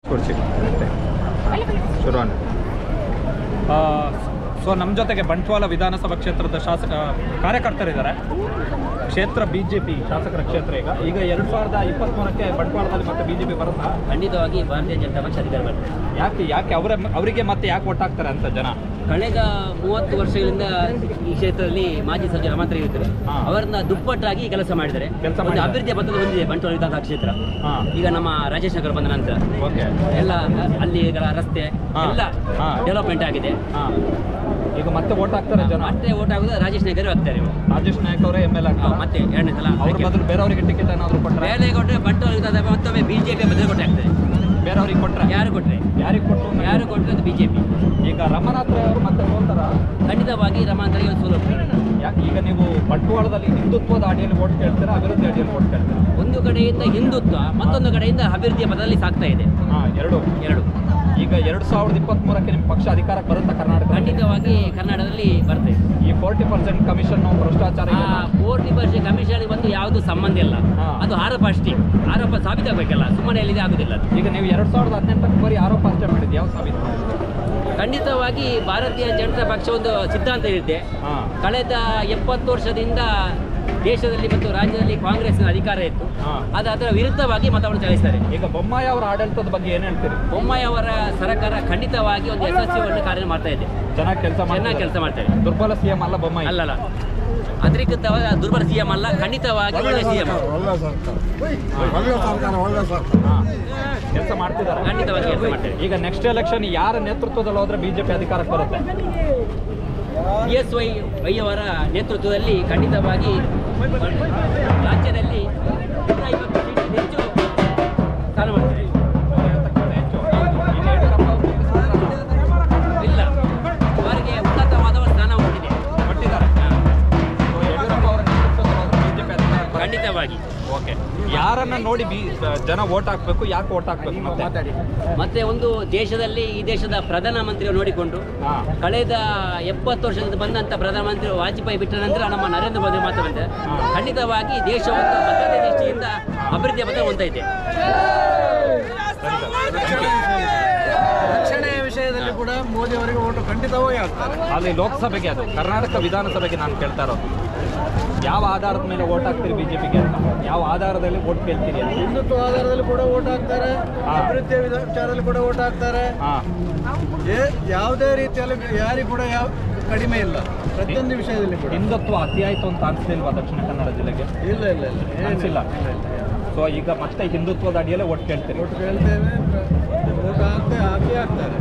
ಕೊಡ್ಸಿ ಶುರುವಾನ so ನಮ್ಮ ಜೊತೆಗೆ ಬಂಟ್ವಾಳ ವಿಧಾನಸಭಾ ಕ್ಷೇತ್ರದ ಶಾಸಕ ಕಾರ್ಯಕರ್ತರಿದ್ದಾರೆ ಕ್ಷೇತ್ರ ಬಿ ಜೆ ಪಿ ಶಾಸಕರ ಕ್ಷೇತ್ರ ಈಗ ಈಗ ಎರಡು ಸಾವಿರದ ಇಪ್ಪತ್ತ್ಮೂರಕ್ಕೆ ಬಂಟ್ವಾಳದಲ್ಲಿ ಮತ್ತೆ ಬಿ ಜೆ ಪಿ ಬರುತ್ತಾ ಖಂಡಿತವಾಗಿ ಭಾರತೀಯ ಜನತಾ ಪಕ್ಷ ಅಧಿಕಾರ ಬರ್ತದೆ ಯಾಕೆ ಯಾಕೆ ಅವರ ಅವರಿಗೆ ಮತ್ತೆ ಯಾಕೆ ಒಟ್ಟಾಗ್ತಾರೆ ಅಂತ ಜನ ಕಳೆದ ಮೂವತ್ತು ವರ್ಷಗಳಿಂದ ಈ ಕ್ಷೇತ್ರದಲ್ಲಿ ಮಾಜಿ ಸಚಿವ ರಮಾಂತರ ಇರ್ತಾರೆ ಹಾ. ಅವರನ್ನ ದುಪ್ಪಟ್ಟಾಗಿ ಕೆಲಸ ಮಾಡಿದ್ದಾರೆ ಕೆಲ್ಸ ಒಂದು ಮಾಡಿದ್ದಾರೆ. ಅಭಿವೃದ್ಧಿಯ ಪಥದಲ್ಲಿ ಹೊಂದಿದೆ ಬಂಟ್ವಾಳ ವಿಧಾನಸಭಾ ಕ್ಷೇತ್ರ ಹಾಂ ಈಗ ನಮ್ಮ ರಾಜೇಶ್ ನಗರ ಬಂದ ನಂತರ ಓಕೆ ಎಲ್ಲ ಅಲ್ಲಿಗಳ ರಸ್ತೆ ಹಾ. ಎಲ್ಲ ಹಾ. ಡೆವಲಪ್ಮೆಂಟ್ ಆಗಿದೆ ಹಾಂ ಈಗ ಮತ್ತೆ ಓಟ್ ಹಾಕ್ತಾರೆ ಜನ ಮತ್ತೆ ಓಟ್ ಆಗೋದು ರಾಜೇಶ್ ನಗರ ಆಗ್ತಾರೆ ಇವರು. ರಾಜೇಶ್ ನಾಯಕ್ ಅವರೇ ಎಮ್ ಎಲ್ ಹಾ, ಆಗ್ತಾರೆ ಮತ್ತೆ ಎರಡನೇ ಸಲ ಅವ್ರ ಬದಲು ಬೇರೆಯವರಿಗೆ ಟಿಕೆಟ್ ಏನಾದರೂ ಕೊಟ್ಟರೆ ಬೇರೆ ಕೊಟ್ಟರೆ ಬಂಟ್ವಾಳ ವಿಧಾನಸಭೆ ಮತ್ತೊಮ್ಮೆ ಬಿಜೆಪಿ ಬದಲು ಕೊಟ್ಟೆ ಆಗ್ತದೆ ಬೇರೆಯವ್ರಿಗೆ ಕೊಟ್ಟರೆ ಯಾರು ಕೊಟ್ಟರೆ ಯಾರಿಗೆ ಕೊಟ್ಟು ಯಾರು ಕೊಟ್ಟರೆ ಅದು ಬಿಜೆಪಿ ಈಗ ರಮನಾಥ್ ರೈ ಅವರು ಮತ್ತೆ ಸೋಲ್ತಾರ ಖಂಡಿತವಾಗಿ ರಮಾಂತರ ಇವತ್ತು ಸೋಲು ಯಾಕೆ ಈಗ ನೀವು ಬಂಟ್ವಾಳದಲ್ಲಿ ಹಿಂದುತ್ವದ ಅಡಿಯಲ್ಲಿ ಓಟ್ ಕೇಳ್ತೀರಾ ಅಭಿವೃದ್ಧಿ ಅಡಿಯಲ್ಲಿ ಓಟ್ ಕೇಳ್ತೀರಾ ಒಂದು ಕಡೆಯಿಂದ ಹಿಂದುತ್ವ ಮತ್ತೊಂದು ಕಡೆಯಿಂದ ಅಭಿವೃದ್ಧಿಯ ಪದದಲ್ಲಿ ಸಾಗ್ತಾ ಇದೆ ಹಾಂ ಎರಡು ಎರಡು ಈಗ ಎರಡು ಸಾವಿರದ ಇಪ್ಪತ್ತ್ಮೂರಕ್ಕೆ ನಿಮ್ಮ ಪಕ್ಷ ಅಧಿಕಾರಕ್ಕೆ ಬರುತ್ತಾ ಕರ್ನಾಟಕ ಖಂಡಿತವಾಗಿ ಕರ್ನಾಟಕದಲ್ಲಿ ಬರ್ತದೆ ಈ ಫೋರ್ಟಿ ಪರ್ಸೆಂಟ್ ಕಮಿಷನ್ ಭ್ರಷ್ಟಾಚಾರ ಆ ಇದೆಯಲ್ಲ, ಫೋರ್ಟಿ ಪರ್ಸೆಂಟ್ ಕಮಿಷನ್ ಬಂದು ಯಾವುದು ಸಂಬಂಧ ಇಲ್ಲ ಹಾ. ಅದು ಆರೋಪ ಅಷ್ಟೇ ಆರೋಪ ಸಾಬೀತಾಗಬೇಕಲ್ಲ ಸುಮ್ಮನೆ ಎಲ್ಲಿದೆ ಆಗುದಿಲ್ಲ ಅದು ಈಗ ನೀವು ಎರಡು ಸಾವಿರದ ಹದಿನೆಂಟಕ್ಕೆ ಬರೀ ಆರೋಪ ಅಷ್ಟೇ ಮಾಡಿದ್ದು ಯಾವ ಸಾಬೀತು ಖಂಡಿತವಾಗಿ ಭಾರತೀಯ ಜನತಾ ಪಕ್ಷ ಒಂದು ಸಿದ್ಧಾಂತ ಇದೆ ಹಾಂ ಕಳೆದ ಎಪ್ಪತ್ತು ವರ್ಷದಿಂದ ದೇಶದಲ್ಲಿ ಮತ್ತು ರಾಜ್ಯದಲ್ಲಿ ಕಾಂಗ್ರೆಸ್ನ ಅಧಿಕಾರ ಇತ್ತು ಹಾಂ ಅದು ಅದರ ವಿರುದ್ಧವಾಗಿ ಮತವನ್ನು ಚಲಾಯಿಸ್ತಾರೆ ಈಗ ಬೊಮ್ಮಾಯಿ ಅವರ ಆಡಳಿತದ ಬಗ್ಗೆ ಏನು ಹೇಳ್ತೀರಿ ಬೊಮ್ಮಾಯಿ ಅವರ ಸರ್ಕಾರ ಖಂಡಿತವಾಗಿ ಒಂದು ಯಶಸ್ವಿಯನ್ನು ಕಾರ್ಯ ಮಾಡ್ತಾ ಇದೆ ಜನ ಕೆಲಸ ಚೆನ್ನಾಗಿ ಕೆಲಸ ಮಾಡ್ತಾರೆ ದುರ್ಬಲ ಸಿ ಎಂ ಅಲ್ಲ ಬೊಮ್ಮಾಯಿ ಅಲ್ಲಲ್ಲ ಅಧಿಕೃತವಾಗಿ ದುರ್ಬಲ ಸಿಎಂ ಅಲ್ಲ ಖಂಡಿತವಾಗಿ ಒಳ್ಳೆ ಸಿಎಂ ಒಳ್ಳೆ ಸರ್ಕಾರ ಒಳ್ಳೆ ಸರ್ಕಾರ ಒಳ್ಳೆ ಸರ್ಕಾರ ಹಾಂ ಕೆಲಸ ಮಾಡ್ತಿದ್ದಾರೆ ಖಂಡಿತವಾಗಿ ಕೆಲಸ ಮಾಡ್ತಾರೆ ಈಗ ನೆಕ್ಸ್ಟ್ ಎಲೆಕ್ಷನ್ ಯಾರ ನೇತೃತ್ವದಲ್ಲಿ ಹೋದ್ರೆ ಬಿಜೆಪಿ ಅಧಿಕಾರಕ್ಕೆ ಬರುತ್ತೆ ಬಿ ಎಸ್ ವೈ ವೈ ಅವರ ನೇತೃತ್ವದಲ್ಲಿ ಖಂಡಿತವಾಗಿ ರಾಜ್ಯದಲ್ಲಿ ನೂರ ಐವತ್ತು ಸೀಟ್ ಹೆಚ್ಚು ಸ್ಥಾನ ಮಾಡ್ತಾರೆ ಈಗ ಯಡಿಯೂರಪ್ಪ ಅವರು ಬಿಜೆಪಿ ಇಲ್ಲ ಅವರಿಗೆ ಉನ್ನತವಾದ ಒಂದು ಸ್ಥಾನ ಹೊಂದಿದೆ ಕೊಟ್ಟಿದ್ದಾರೆ ಸೊ ಯಡಿಯೂರಪ್ಪ ಅವರ ನೇತೃತ್ವದಲ್ಲಿ ಹೋದ್ರೆ ಬಿಜೆಪಿ ಅಧಿಕಾರಕ್ಕೆ ಬರುತ್ತೆ. ಖಂಡಿತವಾಗಿ ಓಕೆ ಯಾರನ್ನ ನೋಡಿ ಬಿ ಜನ ಓಟ್ ಹಾಕ್ಬೇಕು ಯಾಕೆ ಓಟ್ ಹಾಕ್ಬೇಕು ಮತ್ತೆ ಮತ್ತೆ ಒಂದು ದೇಶದಲ್ಲಿ ಈ ದೇಶದ ಪ್ರಧಾನಮಂತ್ರಿಗಳು ನೋಡಿಕೊಂಡು ಹಾಂ ಕಳೆದ ಎಪ್ಪತ್ತು ವರ್ಷದಿಂದ ಬಂದಂಥ ಪ್ರಧಾನಮಂತ್ರಿ ವಾಜಪೇಯಿ ಬಿಟ್ಟ ನಂತರ ನಮ್ಮ ನರೇಂದ್ರ ಮೋದಿ ಮಾತ್ರ ಬಂದರೆ ಖಂಡಿತವಾಗಿ ದೇಶ ಒಂದು ಭದ್ರತೆ ದೃಷ್ಟಿಯಿಂದ ಅಭಿವೃದ್ಧಿಯ ಪಥ ಹೊಂದೈತೆ ರಕ್ಷಣೆಯ ವಿಷಯದಲ್ಲಿ ಕೂಡ ಮೋದಿ ಅವರಿಗೆ ಓಟು ಖಂಡಿತವಾಗಿ ಆಗ್ತಾರೆ ಅಲ್ಲಿ ಲೋಕಸಭೆಗೆ ಅದು ಕರ್ನಾಟಕ ವಿಧಾನಸಭೆಗೆ ನಾನು ಕೇಳ್ತಾ ಇರೋದು ಯಾವ ಆಧಾರದ ಮೇಲೆ ಓಟ್ ಹಾಕ್ತೀರಿ ಬಿಜೆಪಿಗೆ ಅಂತ ಯಾವ ಆಧಾರದಲ್ಲಿ ಓಟ್ ಕೇಳ್ತೀರಿ ಅಂತ ಹಿಂದುತ್ವ ಆಧಾರದಲ್ಲಿ ಕೂಡ ಓಟ್ ಹಾಕ್ತಾರೆ ಹಾ. ಅಭಿವೃದ್ಧಿಯ ವಿಧ- ವಿಚಾರದಲ್ಲಿ ಕೂಡ ಓಟ್ ಹಾಕ್ತಾರೆ ಹಾಂ ಏ- ಯಾವುದೇ ರೀತಿಯಲ್ಲಿ ಯಾರಿಗೂ ಕೂಡ ಯಾವ ಕಡಿಮೆ ಇಲ್ಲ ಪ್ರತಿಯೊಂದು ವಿಷಯದಲ್ಲಿ ಕೂಡ ಹಿಂದುತ್ವ ಅತಿ ಆಯ್ತು ಅಂತ ಅನಿಸ್ಲಿಲ್ವಾ ದಕ್ಷಿಣ ಕನ್ನಡ ಜಿಲ್ಲೆಗೆ ಇಲ್ಲ ಇಲ್ಲ ಇಲ್ಲ ಏನಿಲ್ಲ. ಅನ್ಸಿಲ್ಲ? ಇಲ್ಲ, ಇಲ್ಲ, ಇಲ್ಲ. ಸೊ ಈಗ ಮತ್ತೆ ಹಿಂದುತ್ವದ ಅಡಿಯಲ್ಲೇ ಓಟ್ ಕೇಳ್ತೀರಿ ಓಟ್ ಕೇಳ್ತೇವೆ ಪ್ರ- ಓಟ್ ಹಾಕ್ತೇ ಹಾಕಿ ಹಾಕ್ತಾರೆ